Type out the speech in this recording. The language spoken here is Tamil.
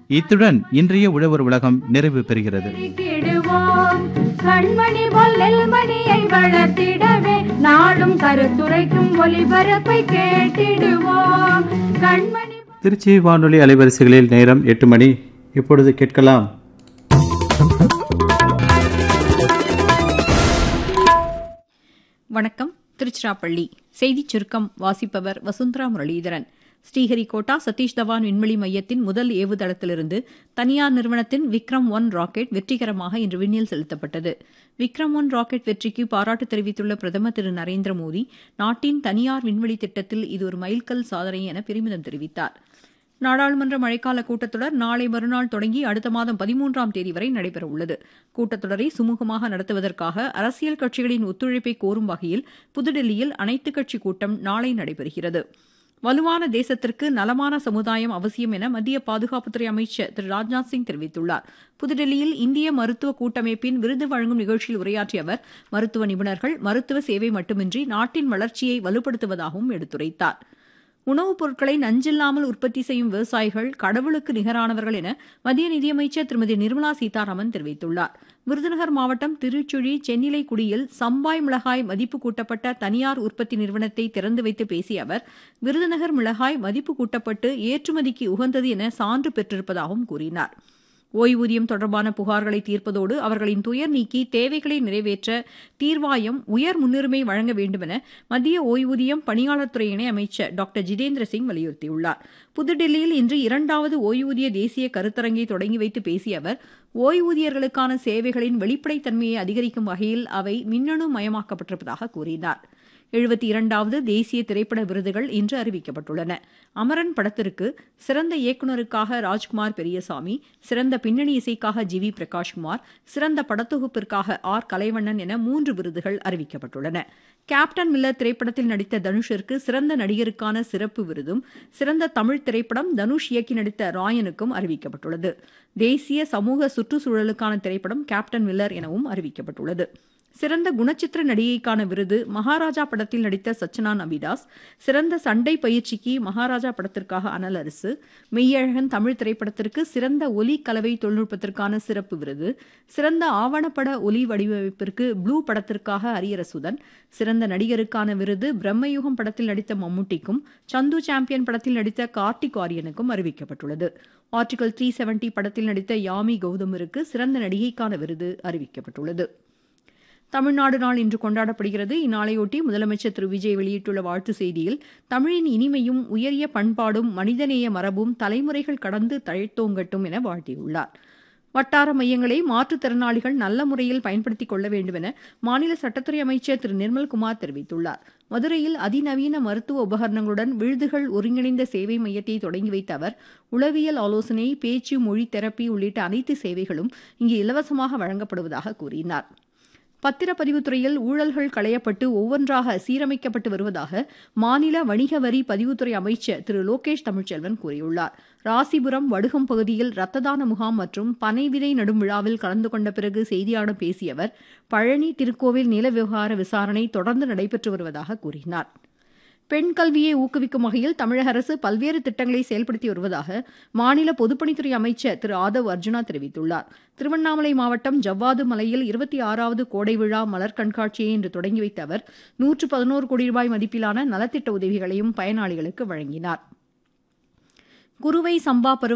இத்துடன் இன்றைய உழவர் உலகம் நிறைவு பெறுகிறது பெருக்கிடுவோம் கண்மணி பொல்லில் மணியை வளர்த்திடவே நாடும் கருத்துரைக்கும் ஒளிபரப்பை கேட்டிடுவோம் கண்மணி திருச்சி வானொலி அலைவரிசைகளில் நேரம் எட்டு மணி இப்பொழுது கேட்கலாம் வணக்கம் திருச்சிராப்பள்ளி செய்திச் சுருக்கம் வாசிப்பவர் வசுந்தரா முரளிதரன் ஸ்ரீஹரிகோட்டா சதீஷ் தவான் விண்வெளி மையத்தின் முதல் ஏவுதளத்திலிருந்து தனியார் நிறுவனத்தின் விக்ரம் ஒன் ராக்கெட் வெற்றிகரமாக இன்று விண்ணில் செலுத்தப்பட்டது விக்ரம் ஒன் ராக்கெட் வெற்றிக்கு பாராட்டு தெரிவித்துள்ள பிரதமர் திரு நரேந்திர மோடி நாட்டின் தனியார் விண்வெளி திட்டத்தில் இது ஒரு மைல்கல் சாதனை என பெருமிதம் தெரிவித்தார் நாடாளுமன்ற மழைக்கால கூட்டத்தொடர் நாளை மறுநாள் தொடங்கி அடுத்த மாதம் பதிமூன்றாம் தேதி வரை நடைபெறவுள்ளது கூட்டத்தொடரை சுமூகமாக நடத்துவதற்காக அரசியல் கட்சிகளின் ஒத்துழைப்பை கோரும் வகையில் புதுடில்லியில் அனைத்துக் கட்சி கூட்டம் நாளை நடைபெறுகிறது வலுவான தேசத்திற்கு நலமான சமுதாயம் அவசியம் என மத்திய பாதுகாப்புத்துறை அமைச்சர் திரு ராஜ்நாத் சிங் தெரிவித்துள்ளார் புதுடில்லியில் இந்திய மருத்துவ கூட்டமைப்பின் விருது வழங்கும் நிகழ்ச்சியில் உரையாற்றிய அவர் மருத்துவ நிபுணர்கள் மருத்துவ சேவை மட்டுமின்றி நாட்டின் வளர்ச்சியை வலுப்படுத்துவதாகவும் எடுத்துரைத்தார் உணவுப் பொருட்களை நஞ்சில்லாமல் உற்பத்தி செய்யும் விவசாயிகள் கடவுளுக்கு நிகரானவர்கள் என மத்திய நிதியமைச்சர் திருமதி நிர்மலா சீதாராமன் தெரிவித்துள்ளார் விருதுநகர் மாவட்டம் திருச்சுழி சென்னிலைக்குடியில் சம்பாய் மிளகாய் மதிப்பு கூட்டப்பட்ட தனியார் உற்பத்தி நிறுவனத்தை திறந்து வைத்து பேசிய அவர் விருதுநகர் மிளகாய் மதிப்பு கூட்டப்பட்டு ஏற்றுமதிக்கு உகந்தது என சான்று பெற்றிருப்பதாகவும் கூறினார் ஓய்வூதியம் தொடர்பான புகார்களை தீர்ப்பதோடு அவர்களின் துயர் நீக்கி தேவைகளை நிறைவேற்ற தீர்வாயம் உயர் முன்னுரிமை வழங்க வேண்டுமென மத்திய ஓய்வூதியம் பணியாளர் துறை இணை அமைச்சர் டாக்டர் ஜிதேந்திர சிங் வலியுறுத்தியுள்ளார் புதுடில்லியில் இன்று இரண்டாவது ஓய்வூதிய தேசிய கருத்தரங்கை தொடங்கி வைத்து பேசிய அவர் ஓய்வூதியர்களுக்கான சேவைகளின் வெளிப்படைத்தன்மையை அதிகரிக்கும் வகையில் அவை மின்னணு மயமாக்கப்பட்டிருப்பதாக கூறினார் எழுபத்தி இரண்டாவது தேசிய திரைப்பட விருதுகள் இன்று அறிவிக்கப்பட்டுள்ளன அமரன் படத்திற்கு சிறந்த இயக்குநருக்காக ராஜ்குமார் பெரியசாமி சிறந்த பின்னணி இசைக்காக ஜி வி பிரகாஷ்குமார் சிறந்த படத்தொகுப்பிற்காக ஆர் கலைவண்ணன் என மூன்று விருதுகள் அறிவிக்கப்பட்டுள்ளன கேப்டன் மில்லர் திரைப்படத்தில் நடித்த தனுஷிற்கு சிறந்த நடிகருக்கான சிறப்பு விருதும் சிறந்த தமிழ் திரைப்படம் தனுஷ் இயக்கி நடித்த ராயனுக்கும் அறிவிக்கப்பட்டுள்ளது தேசிய சமூக சுற்றுச்சூழலுக்கான திரைப்படம் கேப்டன் மில்லர் எனவும் அறிவிக்கப்பட்டுள்ளது சிறந்த குணச்சித்திர நடிகைக்கான விருது மகாராஜா படத்தில் நடித்த சச்சனா நபிதாஸ் சிறந்த சண்டை பயிற்சிக்கு மகாராஜா படத்திற்காக அனல் அரசு மெய்யழகன் தமிழ் திரைப்படத்திற்கு சிறந்த ஒலி கலவை தொழில்நுட்பத்திற்கான சிறப்பு விருது சிறந்த ஆவணப்பட ஒலி வடிவமைப்பிற்கு ப்ளூ படத்திற்காக அரியரசுதன் சிறந்த நடிகருக்கான விருது பிரம்மயுகம் படத்தில் நடித்த மம்முட்டிக்கும் சந்து சாம்பியன் படத்தில் நடித்த கார்த்திக் ஆரியனுக்கும் அறிவிக்கப்பட்டுள்ளது ஆர்டிகல் த்ரீ செவன்டி படத்தில் நடித்த யாமி கௌதமிற்கு சிறந்த நடிகைக்கான விருது அறிவிக்கப்பட்டுள்ளது தமிழ்நாடு நாள் இன்று கொண்டாடப்படுகிறது இந்நாளையொட்டி முதலமைச்சர் திரு விஜய் வெளியிட்டுள்ள வாழ்த்து செய்தியில் தமிழின் இனிமையும் உயரிய பண்பாடும் மனிதநேய மரபும் தலைமுறைகள் கடந்து தழைத்தோங்கட்டும் என வாழ்த்தியுள்ளார் வட்டார மையங்களை மாற்றுத்திறனாளிகள் நல்ல முறையில் பயன்படுத்திக் கொள்ள வேண்டும் என மாநில சட்டத்துறை அமைச்சர் திரு நிர்மல்குமார் தெரிவித்துள்ளார் மதுரையில் அதிநவீன மருத்துவ உபகரணங்களுடன் விழுதுகள் ஒருங்கிணைந்த சேவை மையத்தை தொடங்கி வைத்த அவர் உளவியல் ஆலோசனை பேச்சு மொழி தெரப்பி உள்ளிட்ட அனைத்து சேவைகளும் இங்கு இலவசமாக வழங்கப்படுவதாக கூறினார் பத்திரப்பதிவுத்துறையில் ஊழல்கள் களையப்பட்டு ஒவ்வொன்றாக சீரமைக்கப்பட்டு வருவதாக மாநில வணிக வரி பதிவுத்துறை அமைச்சர் திரு லோகேஷ் தமிழ்ச்செல்வன் கூறியுள்ளார் ராசிபுரம் வடுகம் பகுதியில் ரத்த தான முகாம் மற்றும் பனை விதை நடும் விழாவில் கலந்து கொண்ட பிறகு செய்தியாளர் பேசிய அவர் பழனி திருக்கோவில் நில விவகார விசாரணை தொடர்ந்து நடைபெற்று வருவதாக கூறினார் பெண் கல்வியை ஊக்குவிக்கும் வகையில் தமிழக அரசு பல்வேறு திட்டங்களை செயல்படுத்தி வருவதாக மாநில பொதுப்பணித்துறை அமைச்சர் திரு ஆதவ் அர்ஜுனா தெரிவித்துள்ளார் திருவண்ணாமலை மாவட்டம் ஜவ்வாது மலையில் இருபத்தி ஆறாவது கோடை விழா மலர் கண்காட்சியை இன்று தொடங்கி வைத்த அவர் நூற்று பதினோரு கோடி ரூபாய் மதிப்பிலான நலத்திட்ட உதவிகளையும் பயனாளிகளுக்கு வழங்கினார் குறுவை சம்பா பருவ